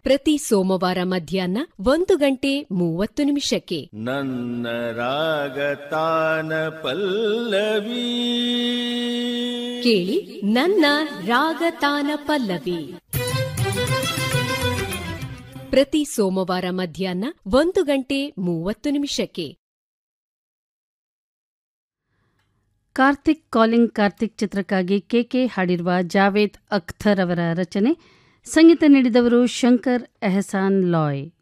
ಪ್ರತಿ ಸೋಮವಾರ ಮಧ್ಯಾಹ್ನ ಒಂದು ಗಂಟೆ ಮೂವತ್ತು ನಿಮಿಷಕ್ಕೆ ನನ್ನ ರಾಗತಾನ ಪಲ್ಲವಿ ಕೇಳಿ ನನ್ನ ರಾಗತಾನ ಪಲ್ಲವಿ ಪ್ರತಿ ಸೋಮವಾರ ಮಧ್ಯಾಹ್ನ ಒಂದು ಗಂಟೆ ಮೂವತ್ತು ನಿಮಿಷಕ್ಕೆ ಕಾರ್ತಿಕ್ ಕಾಲಿಂಗ್ ಕಾರ್ತಿಕ್ ಚಿತ್ರಕ್ಕಾಗಿ ಕೆಕೆ ಹಾಡಿರುವ ಜಾವೇದ್ ಅಖ್ತರ್ ಅವರ ರಚನೆ ಸಂಗೀತ ನೀಡಿದವರು ಶಂಕರ್ ಎಹಸಾನ್ ಲಾಯ್